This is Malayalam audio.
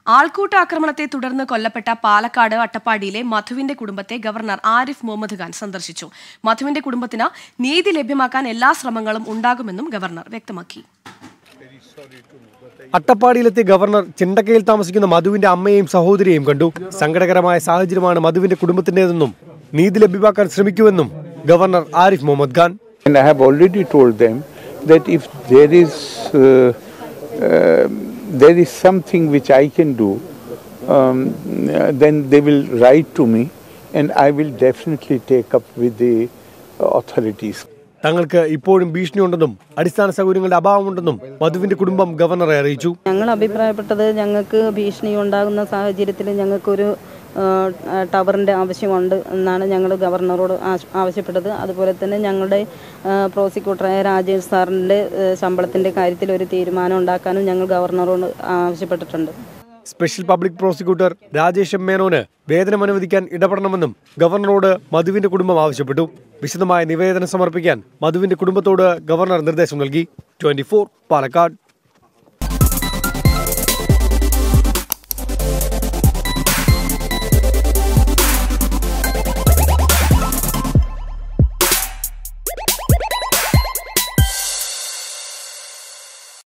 ആൾക്കൂട്ട ആക്രമണത്തെ തുടർന്ന് കൊല്ലപ്പെട്ട പാലക്കാട് അട്ടപ്പാടിയിലെ മധുവിന്റെ കുടുംബത്തെ ഗവർണർ ആരിഫ് മുഹമ്മദ് ഖാൻ സന്ദർശിച്ചു മധുവിന്റെ കുടുംബത്തിന് നീതി ലഭ്യമാക്കാൻ എല്ലാ ശ്രമങ്ങളും ഉണ്ടാകുമെന്നും ഗവർണർ വ്യക്തമാക്കി അട്ടപ്പാടിയിലെത്തിയ ഗവർണർ ചിണ്ടക്കയിൽ താമസിക്കുന്ന മധുവിന്റെ അമ്മയെയും സഹോദരിയെയും കണ്ടു സങ്കടകരമായ സാഹചര്യമാണ് മധുവിന്റെ കുടുംബത്തിന്റേതെന്നും നീതി ലഭ്യമാക്കാൻ ശ്രമിക്കുമെന്നും governor Arif Mohammad Khan And I have already told them that if there is uh, uh, there is something which I can do, um, uh, then they will write to me, and I will definitely take up with the authorities. തങ്ങൾക്ക് ഇപ്പോഴും ഭീഷണിയുണ്ടെന്നും അടിസ്ഥാന സൗകര്യങ്ങളുടെ അഭാവമുണ്ടെന്നും മധുവിന്റെ കുടുംബം ഗവർണറെ അറിയിച്ചു ഞങ്ങൾ അഭിപ്രായപ്പെട്ടത് ഞങ്ങൾക്ക് ഭീഷണി ഉണ്ടാകുന്ന സാഹചര്യത്തിൽ ഞങ്ങൾക്കൊരു ആ, ടവറിൻ്റെ ആവശ്യമുണ്ട് എന്നാണ് ഞങ്ങൾ ഗവർണറോട് ആശ്- ആവശ്യപ്പെട്ടത് അതുപോലെ തന്നെ ഞങ്ങളുടെ ആ, പ്രോസിക്യൂട്ടറായ രാജേഷ് സാറിൻ്റെ ആ, ശമ്പളത്തിൻ്റെ കാര്യത്തിൽ ഒരു തീരുമാനം ഉണ്ടാക്കാനും ഞങ്ങൾ ഗവർണറോട് ആവശ്യപ്പെട്ടിട്ടുണ്ട് special public prosecutor Rajesh M മേനോന് വേതനം അനുവദിക്കാൻ ഇടപെടണമെന്നും ഗവർണറോട് മധുവിന്റെ കുടുംബം ആവശ്യപ്പെട്ടു വിശദമായ നിവേദനം സമർപ്പിക്കാൻ മധുവിന്റെ കുടുംബത്തോട് ഗവർണർ നിർദ്ദേശം നൽകി ട്വന്റി പാലക്കാട്